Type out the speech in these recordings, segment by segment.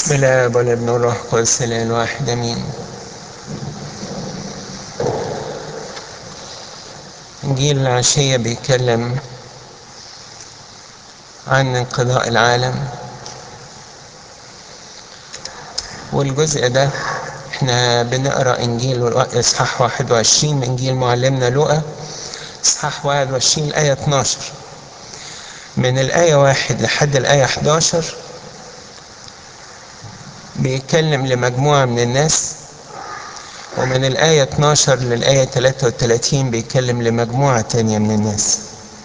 بسم الله والابن والروح القدس الاله الواحد امين انجيل العشيه بيتكلم عن انقضاء العالم والجزء ده احنا بنقرا انجيل اصحاح 21 من انجيل معلمنا لوقا اصحاح 21 الايه 12 من الايه 1 لحد الايه 11 بيتكلم لمجموعة من الناس ومن الآية 12 للآية 33 بيتكلم لمجموعة تانية من الناس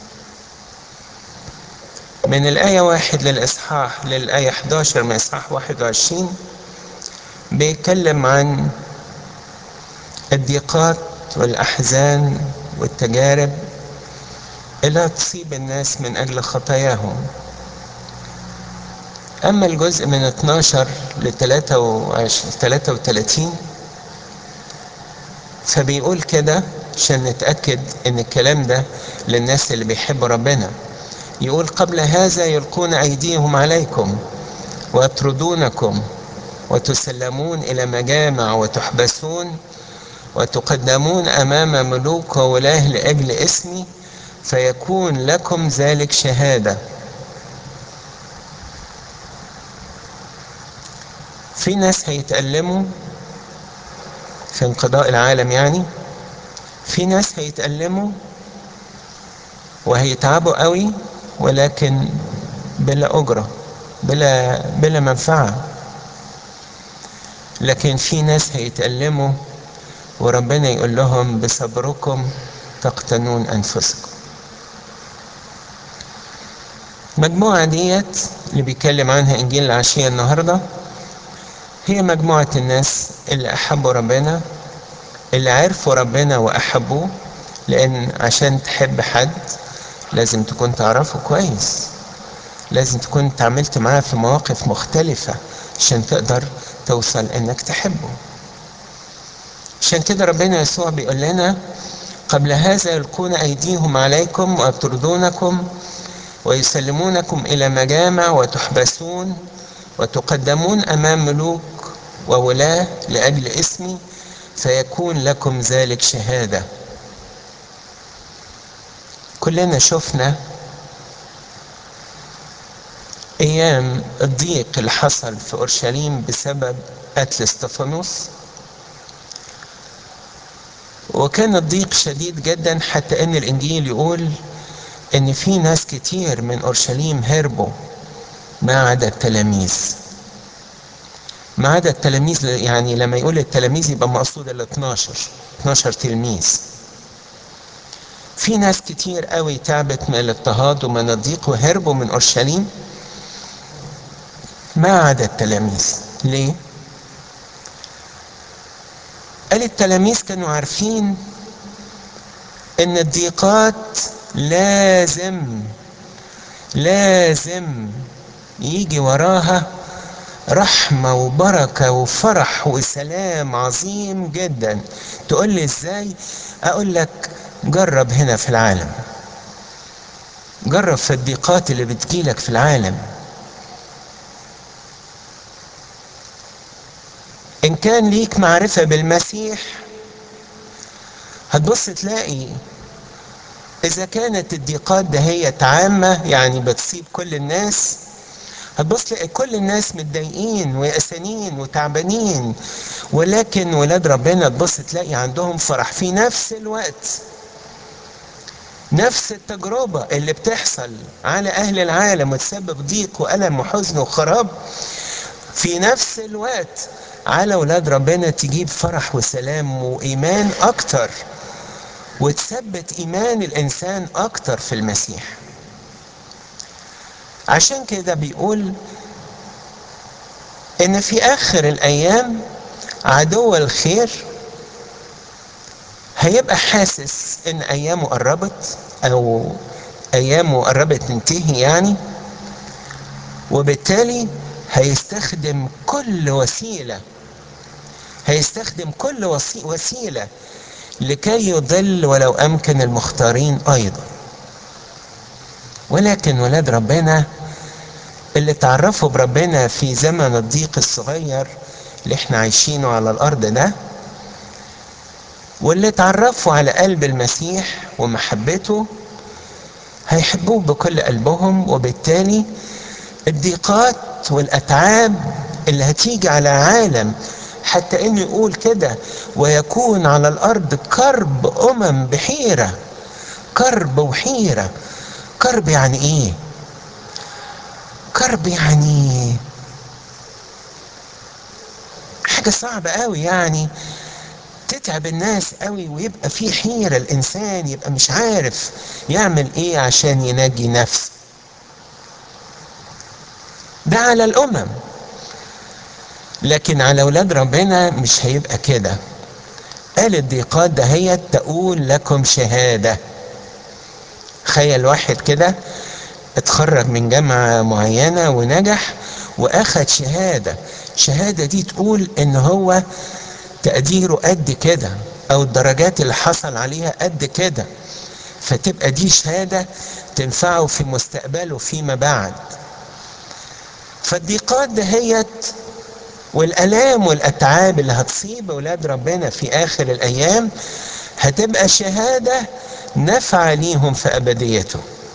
من الآية 1 للإصحاح للآية 11 من إصحاح 21 بيتكلم عن الضيقات والأحزان والتجارب اللي تصيب الناس من أجل خطاياهم أما الجزء من 12 ل 33 فبيقول كده عشان نتأكد إن الكلام ده للناس اللي بيحبوا ربنا يقول قبل هذا يلقون أيديهم عليكم ويطردونكم وتسلمون إلى مجامع وتحبسون وتقدمون أمام ملوك وولاه لأجل اسمي فيكون لكم ذلك شهاده في ناس هيتألموا في انقضاء العالم يعني في ناس هيتألموا وهيتعبوا قوي ولكن بلا أجرة بلا بلا منفعة لكن في ناس هيتألموا وربنا يقول لهم بصبركم تقتنون أنفسكم المجموعة ديت اللي بيتكلم عنها إنجيل العشية النهارده هي مجموعة الناس اللي أحبوا ربنا اللي عرفوا ربنا وأحبوه لأن عشان تحب حد لازم تكون تعرفه كويس لازم تكون تعاملت معاه في مواقف مختلفة عشان تقدر توصل إنك تحبه عشان كده ربنا يسوع بيقول لنا قبل هذا يلقون أيديهم عليكم ويطردونكم ويسلمونكم إلى مجامع وتحبسون وتقدمون امام ملوك وولاه لاجل اسمي فيكون لكم ذلك شهاده كلنا شفنا ايام الضيق اللي حصل في اورشليم بسبب قتل استفانوس وكان الضيق شديد جدا حتى ان الانجيل يقول ان في ناس كتير من اورشليم هربوا ما عدا التلاميذ ما عدا التلاميذ يعني لما يقول التلاميذ يبقى مقصود ال 12 12 تلميذ في ناس كتير قوي تعبت من الاضطهاد ومن الضيق وهربوا من اورشليم ما عدا التلاميذ ليه قال التلاميذ كانوا عارفين ان الضيقات لازم لازم يجي وراها رحمة وبركة وفرح وسلام عظيم جدا تقول لي ازاي اقول لك جرب هنا في العالم جرب في الضيقات اللي بتجيلك في العالم ان كان ليك معرفة بالمسيح هتبص تلاقي اذا كانت الضيقات دهيت عامة يعني بتصيب كل الناس هتبص تلاقي كل الناس متضايقين ويأسانين وتعبانين ولكن ولاد ربنا تبص تلاقي عندهم فرح في نفس الوقت نفس التجربة اللي بتحصل على أهل العالم وتسبب ضيق وألم وحزن وخراب في نفس الوقت على ولاد ربنا تجيب فرح وسلام وإيمان أكتر وتثبت إيمان الإنسان أكتر في المسيح عشان كده بيقول ان في اخر الايام عدو الخير هيبقى حاسس ان ايامه قربت او ايامه قربت تنتهي يعني وبالتالي هيستخدم كل وسيله هيستخدم كل وسيله لكي يضل ولو امكن المختارين ايضا ولكن ولاد ربنا اللي تعرفوا بربنا في زمن الضيق الصغير اللي احنا عايشينه على الارض ده واللي تعرفوا على قلب المسيح ومحبته هيحبوه بكل قلبهم وبالتالي الضيقات والاتعاب اللي هتيجي على عالم حتى انه يقول كده ويكون على الارض كرب امم بحيره كرب وحيره كرب يعني ايه كرب يعني حاجه صعبه قوي يعني تتعب الناس قوي ويبقى في حيره الانسان يبقى مش عارف يعمل ايه عشان ينجي نفسه ده على الامم لكن على اولاد ربنا مش هيبقى كده قال الضيقات دهيت تقول لكم شهاده تخيل واحد كده اتخرج من جامعه معينه ونجح واخد شهاده شهاده دي تقول ان هو تقديره قد كده او الدرجات اللي حصل عليها قد كده فتبقى دي شهاده تنفعه في مستقبله فيما بعد فالضيقات دهيت والالام والاتعاب اللي هتصيب اولاد ربنا في اخر الايام هتبقى شهاده نفع ليهم في ابديته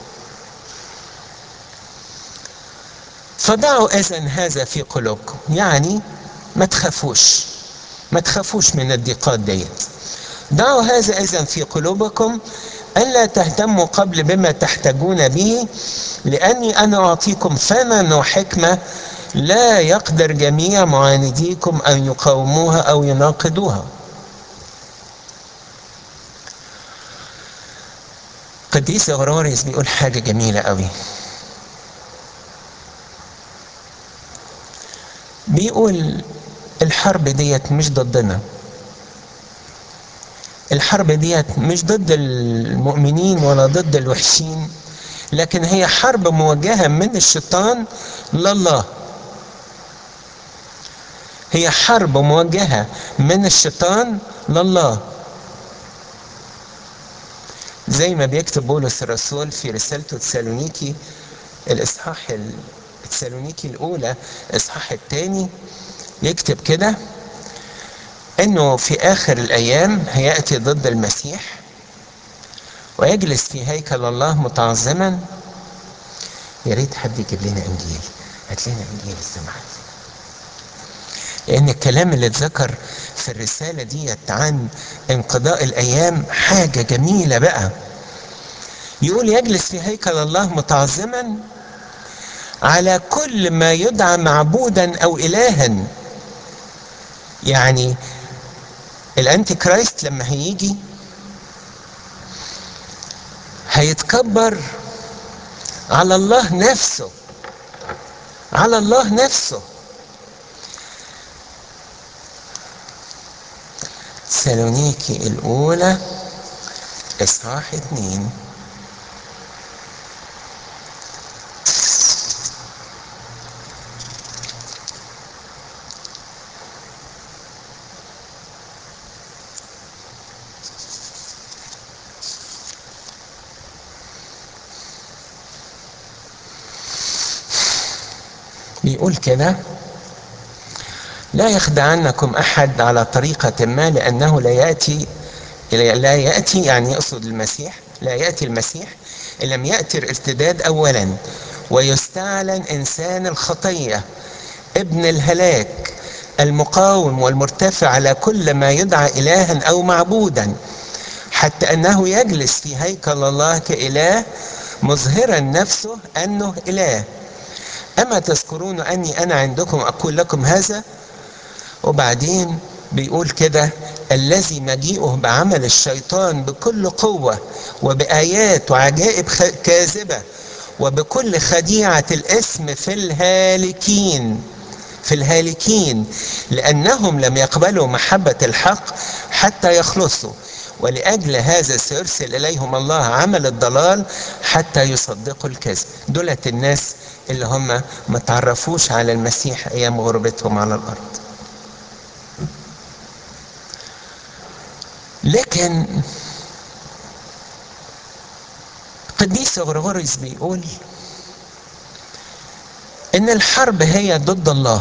فضعوا اذا هذا في قلوبكم يعني ما تخافوش ما تخافوش من الضيقات ديت ضعوا هذا اذا في قلوبكم الا تهتموا قبل بما تحتاجون به لاني انا اعطيكم فما وحكمه لا يقدر جميع معانديكم ان يقاوموها او يناقضوها قديس غراريس بيقول حاجه جميله قوي بيقول الحرب ديت مش ضدنا الحرب ديت مش ضد المؤمنين ولا ضد الوحشين لكن هي حرب موجهة من الشيطان لله هي حرب موجهة من الشيطان لله زي ما بيكتب بولس الرسول في رسالته تسالونيكي الاصحاح التسالونيكي الاولى الاصحاح الثاني يكتب كده انه في اخر الايام هياتي ضد المسيح ويجلس في هيكل الله متعظما يا ريت حد يجيب لنا انجيل هات لنا انجيل السماحه لان الكلام اللي اتذكر في الرساله ديت عن انقضاء الايام حاجه جميله بقى يقول يجلس في هيكل الله متعظما على كل ما يدعى معبودا او الها يعني الانتي كرايست لما هيجي هيتكبر على الله نفسه على الله نفسه سالونيكي الأولى إصحاح اتنين بيقول كده لا يخدعنكم احد على طريقه ما لانه لا ياتي لا ياتي يعني يقصد المسيح لا ياتي المسيح ان لم ياتي الارتداد اولا ويستعلن انسان الخطيه ابن الهلاك المقاوم والمرتفع على كل ما يدعى الها او معبودا حتى انه يجلس في هيكل الله كاله مظهرا نفسه انه اله أما تذكرون أني أنا عندكم أقول لكم هذا وبعدين بيقول كده الذي مجيئه بعمل الشيطان بكل قوة وبآيات وعجائب كاذبة وبكل خديعة الاسم في الهالكين في الهالكين لأنهم لم يقبلوا محبة الحق حتى يخلصوا ولأجل هذا سيرسل إليهم الله عمل الضلال حتى يصدقوا الكذب دولت الناس اللي هم ما تعرفوش على المسيح أيام غربتهم على الأرض لكن قديس غرغوريس بيقول ان الحرب هي ضد الله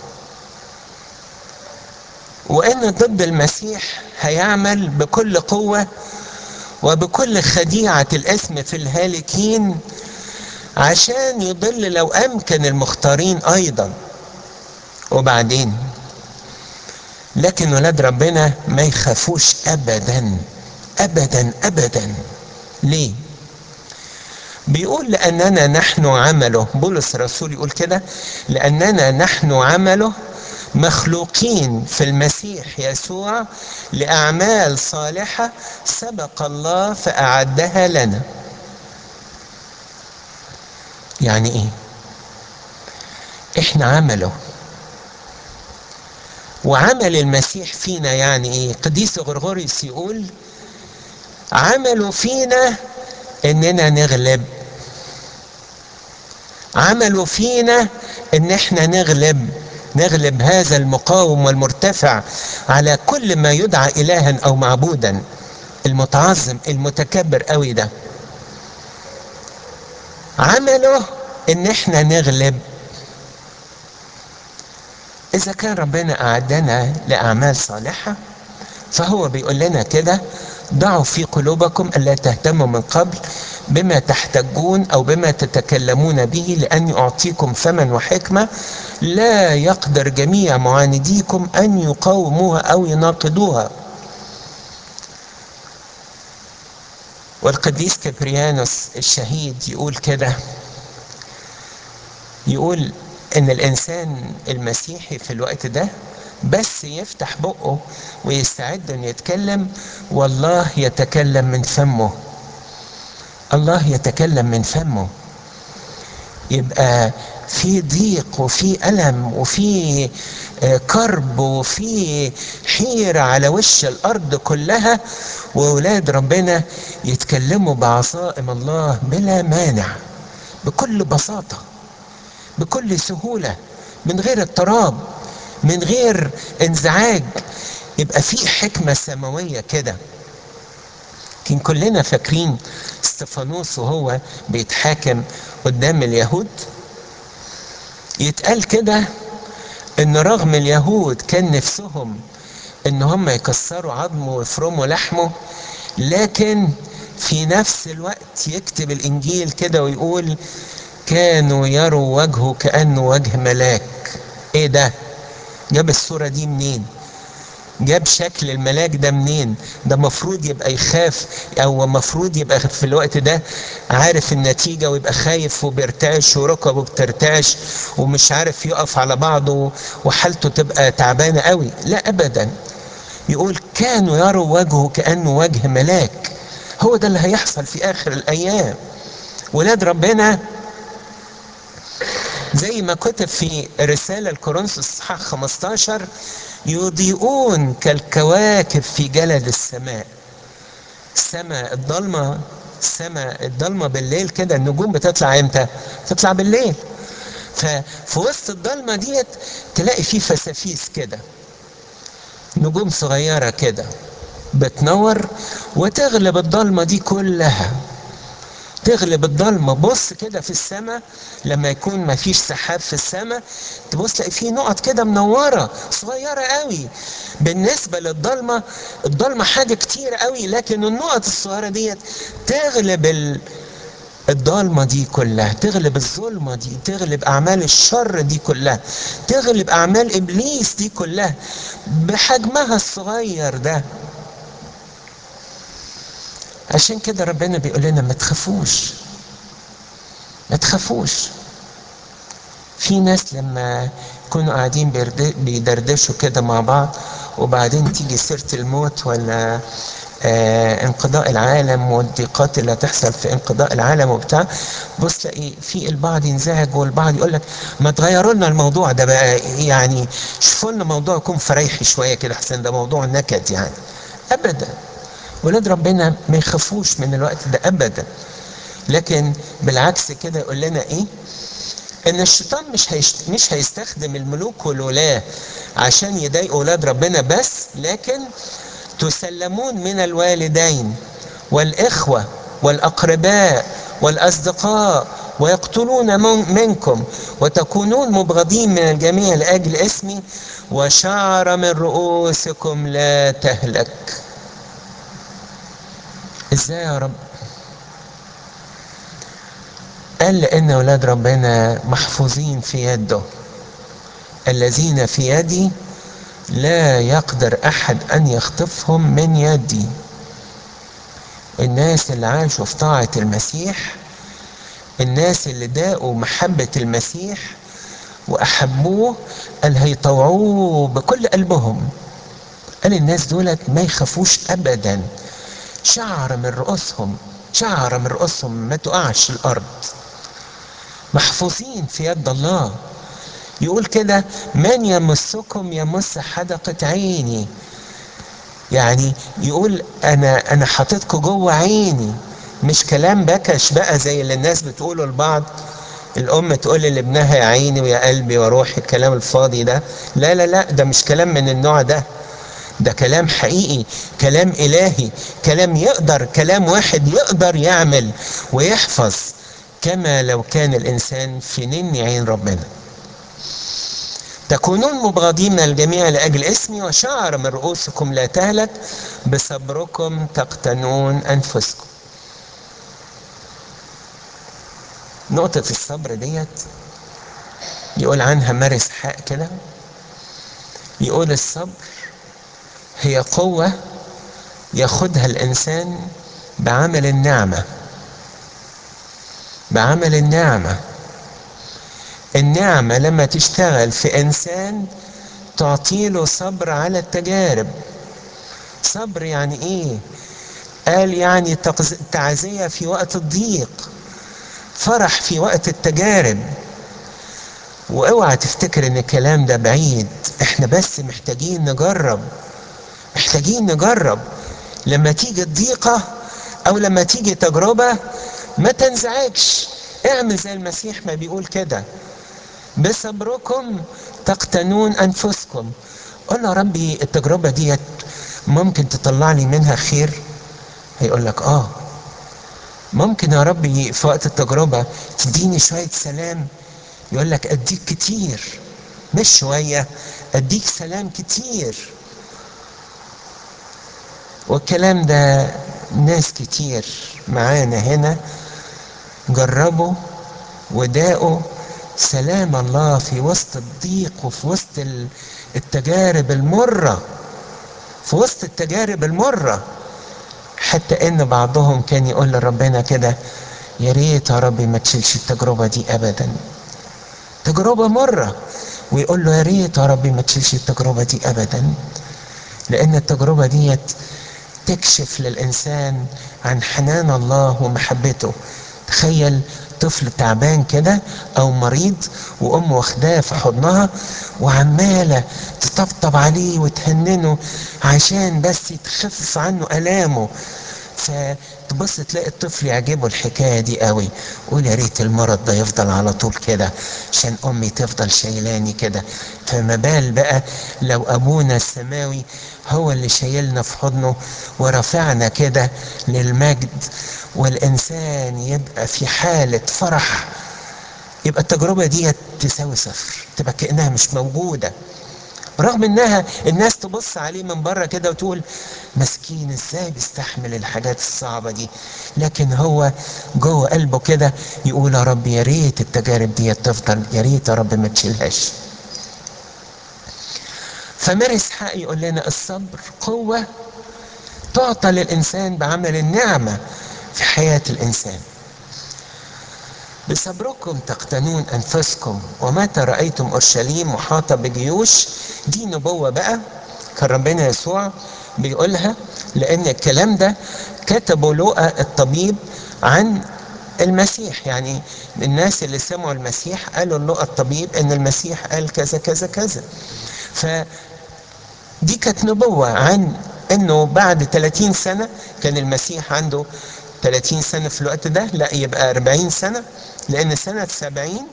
وان ضد المسيح هيعمل بكل قوه وبكل خديعه الاسم في الهالكين عشان يضل لو امكن المختارين ايضا وبعدين لكن ولاد ربنا ما يخافوش ابدا ابدا ابدا ليه بيقول لاننا نحن عمله بولس الرسول يقول كده لاننا نحن عمله مخلوقين في المسيح يسوع لاعمال صالحه سبق الله فاعدها لنا يعني ايه احنا عمله وعمل المسيح فينا يعني ايه قديس غرغوريوس يقول عملوا فينا اننا نغلب عملوا فينا ان احنا نغلب نغلب هذا المقاوم والمرتفع على كل ما يدعى الها او معبودا المتعظم المتكبر قوي ده عمله ان احنا نغلب اذا كان ربنا اعدنا لاعمال صالحه فهو بيقول لنا كده ضعوا في قلوبكم الا تهتموا من قبل بما تحتجون او بما تتكلمون به لاني اعطيكم فما وحكمه لا يقدر جميع معانديكم ان يقاوموها او يناقضوها والقديس كبريانوس الشهيد يقول كده يقول ان الانسان المسيحي في الوقت ده بس يفتح بقه ويستعد ان يتكلم والله يتكلم من فمه الله يتكلم من فمه يبقى في ضيق وفي الم وفي كرب وفي حيره على وش الارض كلها واولاد ربنا يتكلموا بعصائم الله بلا مانع بكل بساطه بكل سهوله من غير اضطراب من غير انزعاج يبقى في حكمه سماويه كده كان كلنا فاكرين استفانوس وهو بيتحاكم قدام اليهود يتقال كده ان رغم اليهود كان نفسهم ان هم يكسروا عظمه ويفرموا لحمه لكن في نفس الوقت يكتب الانجيل كده ويقول كانوا يروا وجهه كانه وجه ملاك ايه ده جاب الصوره دي منين جاب شكل الملاك ده منين ده مفروض يبقى يخاف او مفروض يبقى في الوقت ده عارف النتيجة ويبقى خايف وبيرتعش وركبه بترتعش ومش عارف يقف على بعضه وحالته تبقى تعبانة قوي لا ابدا يقول كانوا يروا وجهه كأنه وجه ملاك هو ده اللي هيحصل في اخر الايام ولاد ربنا زي ما كتب في رسالة الكورنثوس اصحاح 15 يضيئون كالكواكب في جلد السماء السماء الضلمة السماء الضلمة بالليل كده النجوم بتطلع امتى تطلع بالليل ففي وسط الضلمة ديت تلاقي فيه فسافيس كده نجوم صغيرة كده بتنور وتغلب الضلمة دي كلها تغلب الضلمه بص كده في السماء لما يكون ما فيش سحاب في السماء تبص تلاقي في نقط كده منوره صغيره قوي بالنسبه للضلمه الضلمه حاجه كتير قوي لكن النقط الصغيره ديت تغلب ال... الضلمه دي كلها تغلب الظلمه دي تغلب اعمال الشر دي كلها تغلب اعمال ابليس دي كلها بحجمها الصغير ده عشان كده ربنا بيقول لنا ما تخافوش ما تخافوش في ناس لما يكونوا قاعدين بيدردشوا كده مع بعض وبعدين تيجي سيرة الموت ولا آه انقضاء العالم والضيقات اللي هتحصل في انقضاء العالم وبتاع بص تلاقي في البعض ينزعج والبعض يقول لك ما تغيروا لنا الموضوع ده بقى يعني شوفوا لنا موضوع يكون فريحي شويه كده احسن ده موضوع نكد يعني ابدا ولاد ربنا ما يخافوش من الوقت ده ابدا لكن بالعكس كده يقول لنا ايه ان الشيطان مش هيشت... مش هيستخدم الملوك والولاة عشان يضايق اولاد ربنا بس لكن تسلمون من الوالدين والاخوه والاقرباء والاصدقاء ويقتلون منكم وتكونون مبغضين من الجميع لأجل اسمي وشعر من رؤوسكم لا تهلك ازاي يا رب قال لأن أولاد ربنا محفوظين في يده الذين في يدي لا يقدر أحد أن يخطفهم من يدي الناس اللي عاشوا في طاعة المسيح الناس اللي داقوا محبة المسيح وأحبوه قال هيطوعوه بكل قلبهم قال الناس دولت ما يخافوش أبدا شعر من رؤوسهم شعر من رؤوسهم ما تقعش الأرض محفوظين في يد الله يقول كده من يمسكم يمس حدقة عيني يعني يقول انا انا حاططكم جوه عيني مش كلام بكش بقى زي اللي الناس بتقوله لبعض الام تقول لابنها يا عيني ويا قلبي وروحي الكلام الفاضي ده لا لا لا ده مش كلام من النوع ده ده كلام حقيقي كلام الهي كلام يقدر كلام واحد يقدر يعمل ويحفظ كما لو كان الانسان في نني عين ربنا تكونون مبغضين من الجميع لاجل اسمي وشعر من رؤوسكم لا تهلك بصبركم تقتنون انفسكم نقطة الصبر ديت يقول عنها مارس حق كده يقول الصبر هي قوة ياخدها الإنسان بعمل النعمة بعمل النعمة النعمة لما تشتغل في إنسان تعطيله صبر على التجارب صبر يعني إيه؟ قال يعني تعزية في وقت الضيق فرح في وقت التجارب واوعى تفتكر ان الكلام ده بعيد احنا بس محتاجين نجرب محتاجين نجرب لما تيجي الضيقة او لما تيجي تجربة ما تنزعجش اعمل زي المسيح ما بيقول كده بصبركم تقتنون انفسكم قول له ربي التجربة ديت ممكن تطلع لي منها خير هيقول لك اه ممكن يا ربي في وقت التجربة تديني شوية سلام يقول لك اديك كتير مش شوية اديك سلام كتير والكلام ده ناس كتير معانا هنا جربوا وداقوا سلام الله في وسط الضيق وفي وسط التجارب المرة في وسط التجارب المره حتى ان بعضهم كان يقول لربنا كده يا ريت يا ربي ما تشيلش التجربة دي ابدا تجربة مرة ويقول له يا ريت يا ربي ما تشيلش التجربة دي ابدا لان التجربة ديت تكشف للانسان عن حنان الله ومحبته تخيل طفل تعبان كده او مريض وام واخداه في حضنها وعماله تطبطب عليه وتهننه عشان بس تخفف عنه الامه فتبص تلاقي الطفل يعجبه الحكايه دي قوي قول يا ريت المرض ده يفضل على طول كده عشان امي تفضل شايلاني كده فما بال بقى لو ابونا السماوي هو اللي شايلنا في حضنه ورفعنا كده للمجد والانسان يبقى في حاله فرح يبقى التجربه دي تساوي صفر تبقى كانها مش موجوده رغم انها الناس تبص عليه من بره كده وتقول مسكين ازاي بيستحمل الحاجات الصعبه دي لكن هو جوه قلبه كده يقول يا رب يا ريت التجارب دي تفضل يا ريت يا رب ما تشيلهاش فمارس حق يقول لنا الصبر قوه تعطى للانسان بعمل النعمه في حياه الانسان بصبركم تقتنون انفسكم ومتى رايتم اورشليم محاطه بجيوش دي نبوه بقى كان ربنا يسوع بيقولها لان الكلام ده كتبه لوقا الطبيب عن المسيح يعني الناس اللي سمعوا المسيح قالوا لوقا الطبيب ان المسيح قال كذا كذا كذا ف دي كانت نبوه عن انه بعد 30 سنه كان المسيح عنده 30 سنة في الوقت ده لا يبقى 40 سنة لأن سنة 70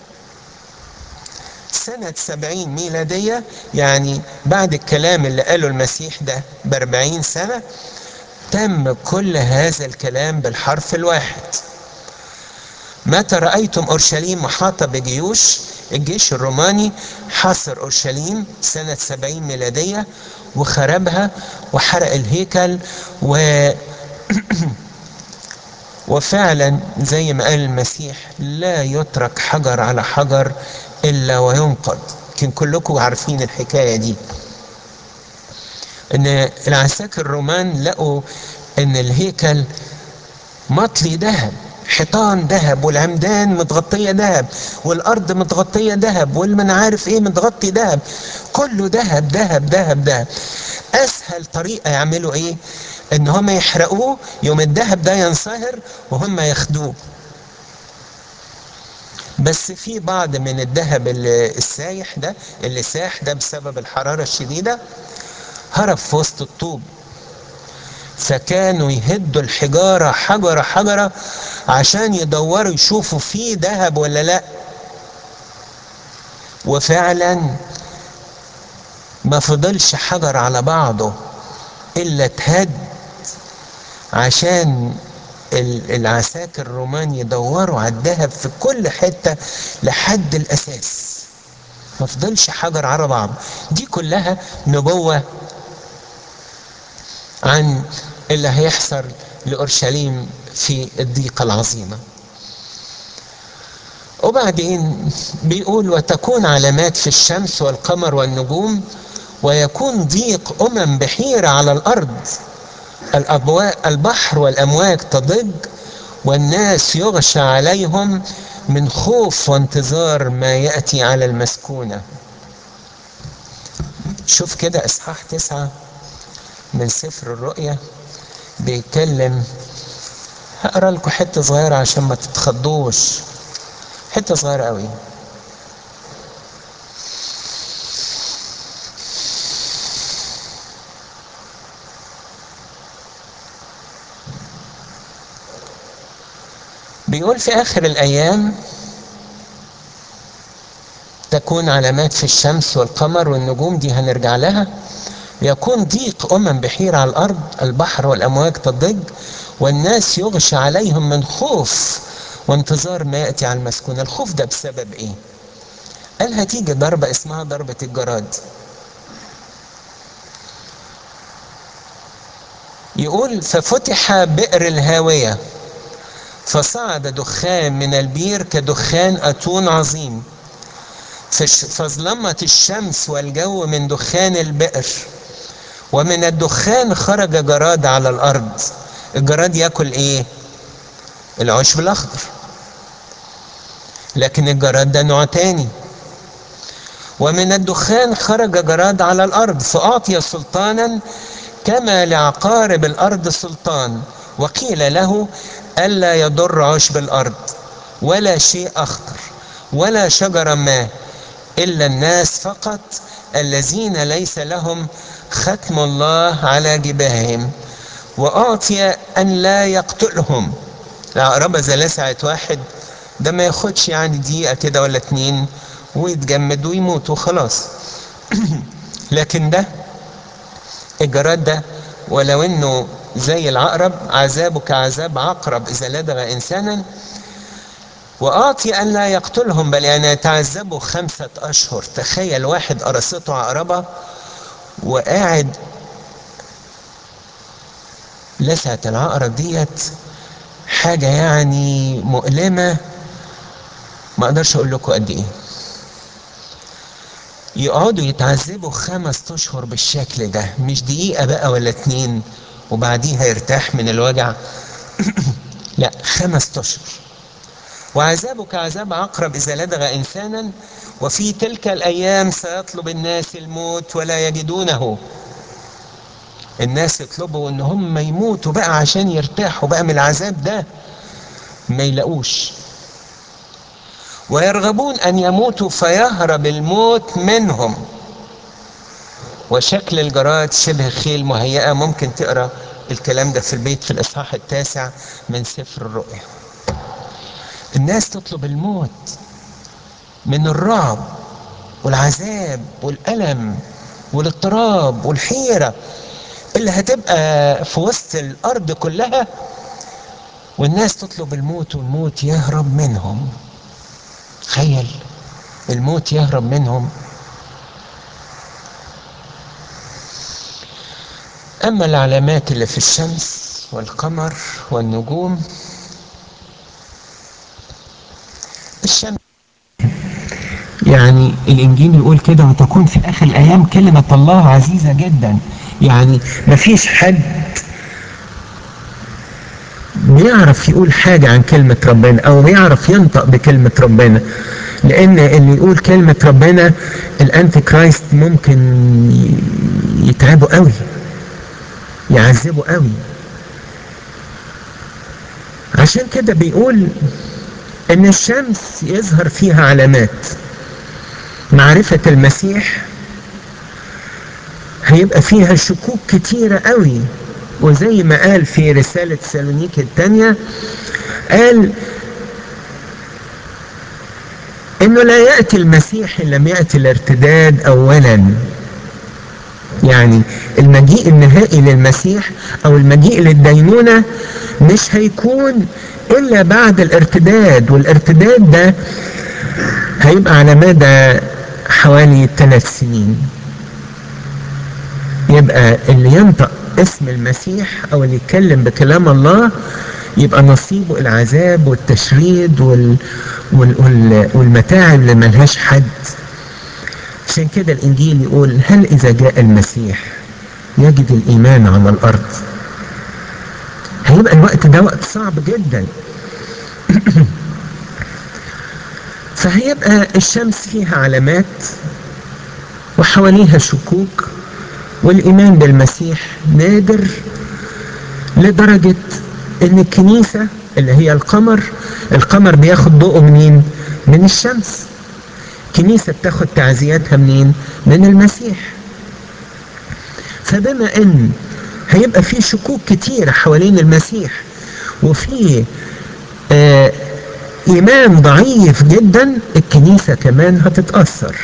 سنة 70 ميلادية يعني بعد الكلام اللي قاله المسيح ده ب 40 سنة تم كل هذا الكلام بالحرف الواحد متى رأيتم أورشليم محاطة بجيوش الجيش الروماني حاصر أورشليم سنة سبعين ميلادية وخربها وحرق الهيكل و وفعلا زي ما قال المسيح لا يترك حجر على حجر إلا وينقض يمكن كلكم عارفين الحكاية دي ان العساكر الرومان لقوا ان الهيكل مطلي ذهب حيطان ذهب والعمدان متغطيه ذهب والارض متغطيه ذهب والمن عارف ايه متغطي ذهب كله ذهب ذهب ذهب ذهب اسهل طريقه يعملوا ايه ان هم يحرقوه يوم الذهب ده ينصهر وهم ياخدوه بس في بعض من الذهب السايح ده اللي ساح ده بسبب الحراره الشديده هرب في وسط الطوب فكانوا يهدوا الحجارة حجرة حجرة عشان يدوروا يشوفوا فيه ذهب ولا لا وفعلا ما فضلش حجر على بعضه إلا اتهد عشان العساكر الرومان يدوروا على الذهب في كل حتة لحد الأساس ما فضلش حجر على بعض دي كلها نبوة عن اللي هيحصل لأورشليم في الضيقة العظيمة وبعدين بيقول وتكون علامات في الشمس والقمر والنجوم ويكون ضيق أمم بحيرة على الأرض الأبواء البحر والأمواج تضج والناس يغشى عليهم من خوف وانتظار ما يأتي على المسكونة شوف كده إصحاح تسعة من سفر الرؤيا بيتكلم هقرا لكم حته صغيره عشان ما تتخضوش حته صغيره قوي بيقول في اخر الايام تكون علامات في الشمس والقمر والنجوم دي هنرجع لها يكون ضيق أمم بحيرة على الأرض البحر والأمواج تضج والناس يغشى عليهم من خوف وانتظار ما يأتي على المسكونة الخوف ده بسبب إيه؟ قال هتيجي ضربة اسمها ضربة الجراد يقول ففتح بئر الهاوية فصعد دخان من البير كدخان أتون عظيم فظلمت الشمس والجو من دخان البئر ومن الدخان خرج جراد على الارض الجراد ياكل ايه العشب الاخضر لكن الجراد ده نوع تاني ومن الدخان خرج جراد على الارض فاعطي سلطانا كما لعقارب الارض سلطان وقيل له الا يضر عشب الارض ولا شيء اخضر ولا شجره ما الا الناس فقط الذين ليس لهم ختم الله على جباههم وأعطي أن لا يقتلهم العقربة إذا لسعت واحد ده ما ياخدش يعني دقيقة كده ولا اتنين ويتجمد ويموت وخلاص لكن ده الجراد ده ولو انه زي العقرب عذابه كعذاب عقرب اذا لدغ انسانا واعطي ان لا يقتلهم بل يعني يتعذبوا خمسه اشهر تخيل واحد قرصته عقربه وقاعد لسعة العقرب ديت حاجة يعني مؤلمة ما اقدرش اقول لكم قد ايه يقعدوا يتعذبوا خمس اشهر بالشكل ده مش دقيقة بقى ولا اتنين وبعديها يرتاح من الوجع لا خمس اشهر وعذابه كعذاب عقرب اذا لدغ انسانا وفي تلك الايام سيطلب الناس الموت ولا يجدونه الناس يطلبوا ان هم يموتوا بقى عشان يرتاحوا بقى من العذاب ده ما يلاقوش ويرغبون ان يموتوا فيهرب الموت منهم وشكل الجراد شبه خيل مهيئه ممكن تقرا الكلام ده في البيت في الاصحاح التاسع من سفر الرؤيا الناس تطلب الموت من الرعب والعذاب والالم والاضطراب والحيره اللي هتبقى في وسط الارض كلها والناس تطلب الموت والموت يهرب منهم تخيل الموت يهرب منهم أما العلامات اللي في الشمس والقمر والنجوم الشمس يعني الإنجيل يقول كده وتكون في آخر الأيام كلمة الله عزيزة جدا يعني مفيش حد بيعرف يقول حاجة عن كلمة ربنا أو بيعرف ينطق بكلمة ربنا لأن اللي يقول كلمة ربنا الأنتي كرايست ممكن يتعبوا قوي يعذبوا قوي عشان كده بيقول ان الشمس يظهر فيها علامات معرفة المسيح هيبقى فيها شكوك كتيرة قوي وزي ما قال في رسالة سالونيك الثانية قال انه لا يأتي المسيح ان لم يأتي الارتداد اولا يعني المجيء النهائي للمسيح او المجيء للدينونة مش هيكون الا بعد الارتداد والارتداد ده هيبقى على مدى حوالي ثلاث سنين يبقى اللي ينطق اسم المسيح او اللي يتكلم بكلام الله يبقى نصيبه العذاب والتشريد وال وال وال والمتاعب اللي ملهاش حد عشان كده الانجيل يقول هل اذا جاء المسيح يجد الايمان على الارض هيبقى الوقت ده وقت صعب جدا فهيبقى الشمس فيها علامات وحواليها شكوك والايمان بالمسيح نادر لدرجة ان الكنيسة اللي هي القمر القمر بياخد ضوءه منين من الشمس كنيسة بتاخد تعزياتها منين من المسيح فبما ان هيبقى في شكوك كتيرة حوالين المسيح وفي آه ايمان ضعيف جدا الكنيسة كمان هتتأثر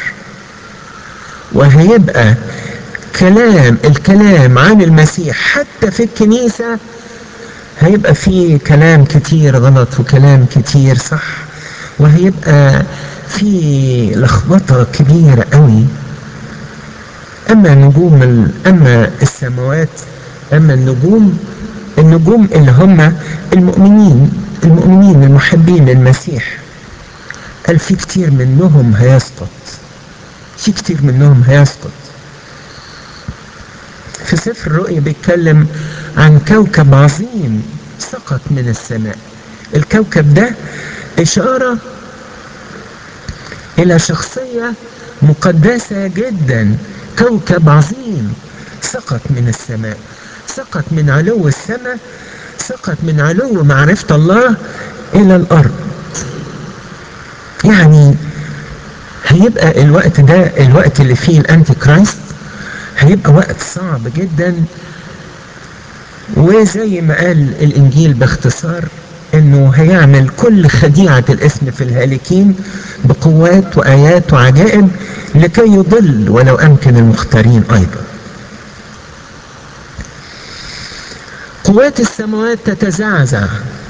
وهيبقى كلام الكلام عن المسيح حتى في الكنيسة هيبقى فيه كلام كتير غلط وكلام كتير صح وهيبقى في لخبطة كبيرة قوي اما نجوم ال... اما السماوات اما النجوم النجوم اللي هم المؤمنين المؤمنين المحبين للمسيح قال في كتير منهم هيسقط في كتير منهم هيسقط في سفر الرؤيا بيتكلم عن كوكب عظيم سقط من السماء الكوكب ده إشارة إلى شخصية مقدسة جدا كوكب عظيم سقط من السماء سقط من علو السماء سقط من علو معرفة الله إلى الأرض يعني هيبقى الوقت ده الوقت اللي فيه الأنتي كرايست هيبقى وقت صعب جدا وزي ما قال الإنجيل باختصار انه هيعمل كل خديعة الاسم في الهالكين بقوات وآيات وعجائب لكي يضل ولو أمكن المختارين أيضا قوات السماوات تتزعزع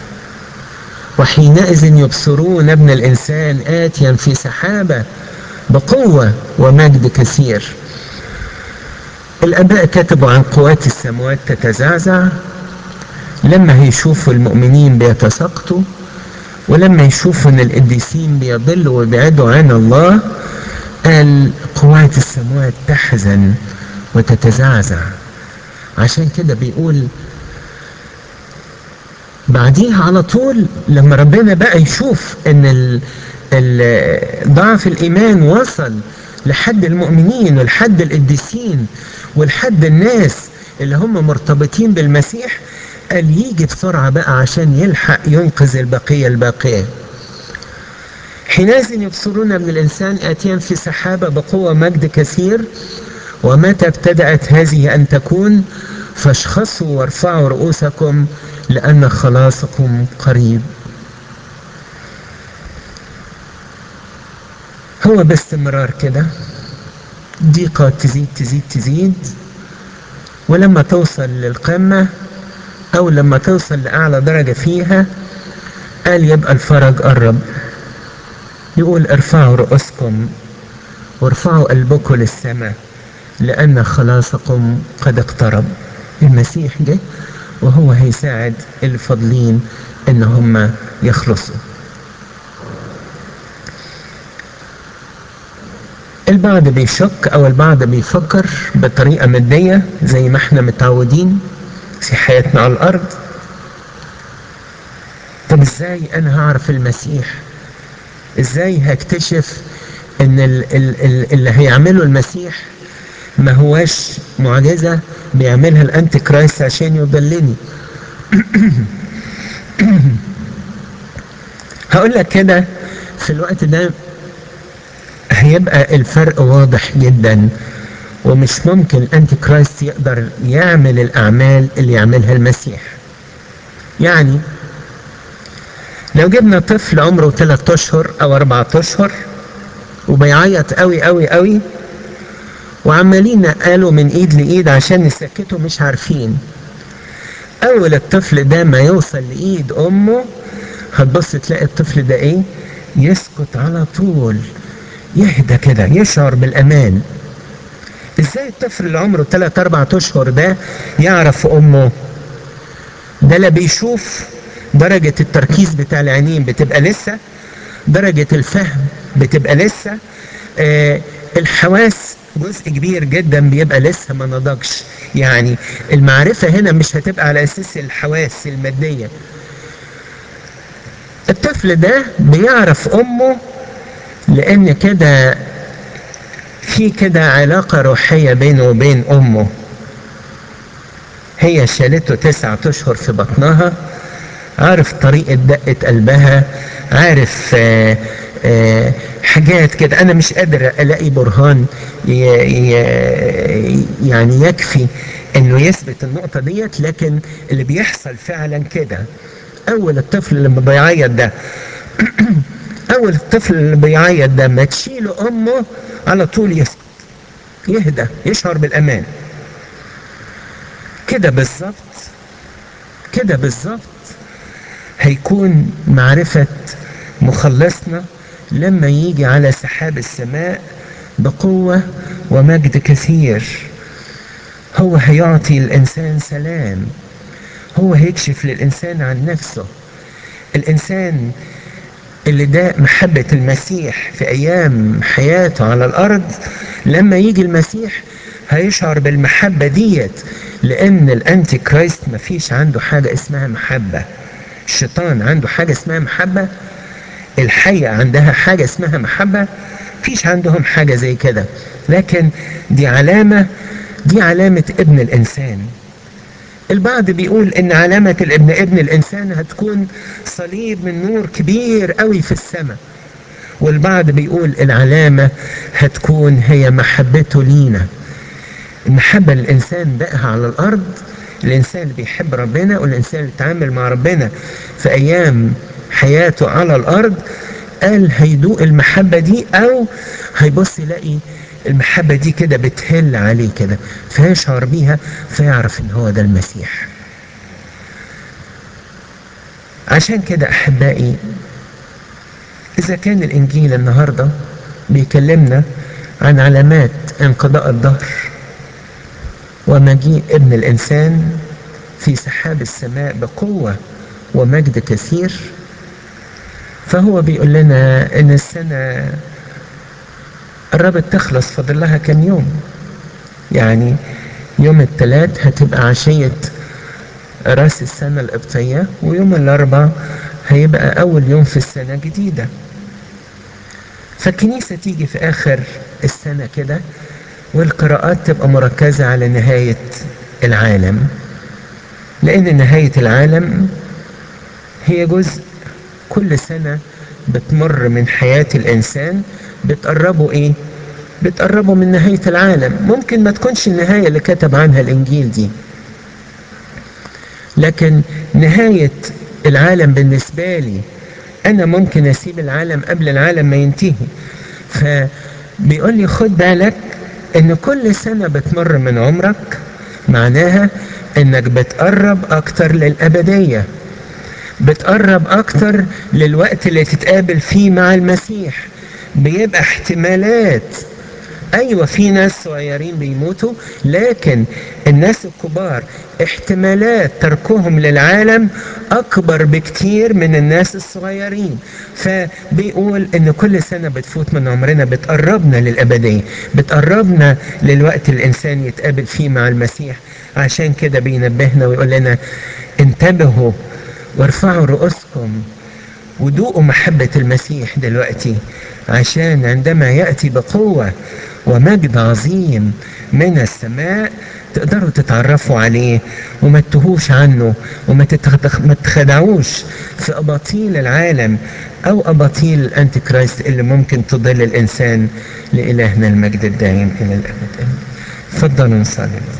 وحينئذ يبصرون ابن الإنسان آتيا في سحابة بقوة ومجد كثير الآباء كتبوا عن قوات السماوات تتزعزع لما هيشوفوا المؤمنين بيتساقطوا ولما يشوفوا ان القديسين بيضلوا ويبعدوا عن الله قال قوات السماوات تحزن وتتزعزع عشان كده بيقول بعديها على طول لما ربنا بقى يشوف ان ال ال ضعف الايمان وصل لحد المؤمنين ولحد القديسين ولحد الناس اللي هم مرتبطين بالمسيح قال يجي بسرعة بقى عشان يلحق ينقذ البقية الباقية حينئذ يبصرون ابن الإنسان آتيا في سحابة بقوة مجد كثير ومتى ابتدأت هذه أن تكون فاشخصوا وارفعوا رؤوسكم لأن خلاصكم قريب هو باستمرار كده ضيقة تزيد تزيد تزيد ولما توصل للقمة او لما توصل لاعلى درجة فيها قال يبقى الفرج قرب يقول ارفعوا رؤوسكم وارفعوا قلبكم للسماء لان خلاصكم قد اقترب المسيح جه وهو هيساعد الفاضلين ان هم يخلصوا البعض بيشك او البعض بيفكر بطريقة مادية زي ما احنا متعودين في حياتنا على الارض طب ازاي انا هعرف المسيح ازاي هكتشف ان ال ال ال اللي هيعمله المسيح ما هواش معجزة بيعملها الانتي كرايست عشان يضلني هقول لك كده في الوقت ده هيبقى الفرق واضح جدا ومش ممكن الانتي كرايست يقدر يعمل الاعمال اللي يعملها المسيح يعني لو جبنا طفل عمره 3 اشهر او 4 اشهر وبيعيط قوي قوي قوي وعمالين نقاله من ايد لايد عشان نسكته مش عارفين اول الطفل ده ما يوصل لايد امه هتبص تلاقي الطفل ده ايه يسكت على طول يهدى كده يشعر بالامان ازاي الطفل اللي عمره 3 4 اشهر ده يعرف امه ده لا بيشوف درجة التركيز بتاع العينين بتبقى لسه درجة الفهم بتبقى لسه آه الحواس جزء كبير جدا بيبقى لسه ما نضجش يعني المعرفة هنا مش هتبقى على اساس الحواس المادية الطفل ده بيعرف امه لان كده في كده علاقة روحية بينه وبين امه هي شالته تسعة اشهر في بطنها عارف طريقة دقة قلبها عارف آآ آآ حاجات كده انا مش قادر الاقي برهان ي ي يعني يكفي انه يثبت النقطة ديت لكن اللي بيحصل فعلا كده اول الطفل لما بيعيط ده اول الطفل اللي بيعيط ده ما تشيله امه على طول يسكت يهدى يشعر بالامان كده بالظبط كده بالظبط هيكون معرفة مخلصنا لما يجي على سحاب السماء بقوة ومجد كثير هو هيعطي الإنسان سلام هو هيكشف للإنسان عن نفسه الإنسان اللي ده محبة المسيح في أيام حياته على الأرض لما يجي المسيح هيشعر بالمحبة ديت لأن الأنتي كرايست مفيش عنده حاجة اسمها محبة الشيطان عنده حاجة اسمها محبة الحية عندها حاجة اسمها محبة فيش عندهم حاجة زي كده لكن دي علامة دي علامة ابن الإنسان البعض بيقول ان علامة الابن ابن الانسان هتكون صليب من نور كبير قوي في السماء والبعض بيقول العلامة هتكون هي محبته لينا المحبة الانسان دقها على الارض الانسان اللي بيحب ربنا والانسان اللي بيتعامل مع ربنا في ايام حياته على الارض قال هيدوق المحبة دي او هيبص يلاقي المحبة دي كده بتهل عليه كده فيشعر بيها فيعرف ان هو ده المسيح عشان كده احبائي اذا كان الانجيل النهاردة بيكلمنا عن علامات انقضاء الظهر ومجيء ابن الانسان في سحاب السماء بقوة ومجد كثير فهو بيقول لنا ان السنة قربت تخلص فاضل لها كام يوم يعني يوم الثلاث هتبقى عشية راس السنة القبطية ويوم الأربع هيبقى أول يوم في السنة جديدة فالكنيسة تيجي في آخر السنة كده والقراءات تبقى مركزة على نهاية العالم لأن نهاية العالم هي جزء كل سنة بتمر من حياة الإنسان بتقربوا إيه؟ بتقربوا من نهاية العالم ممكن ما تكونش النهاية اللي كتب عنها الإنجيل دي لكن نهاية العالم بالنسبة لي أنا ممكن أسيب العالم قبل العالم ما ينتهي فبيقول لي خد بالك إن كل سنة بتمر من عمرك معناها انك بتقرب اكتر للابديه بتقرب اكتر للوقت اللي تتقابل فيه مع المسيح بيبقى احتمالات ايوه في ناس صغيرين بيموتوا لكن الناس الكبار احتمالات تركهم للعالم اكبر بكتير من الناس الصغيرين فبيقول ان كل سنه بتفوت من عمرنا بتقربنا للابديه بتقربنا للوقت الانسان يتقابل فيه مع المسيح عشان كده بينبهنا ويقول لنا انتبهوا وارفعوا رؤوسكم وذوقوا محبة المسيح دلوقتي عشان عندما يأتي بقوة ومجد عظيم من السماء تقدروا تتعرفوا عليه وما تتهوش عنه وما تتخدعوش في أباطيل العالم أو أباطيل الأنتي كرايست اللي ممكن تضل الإنسان لإلهنا المجد الدائم إلى الأبد تفضلوا نصلي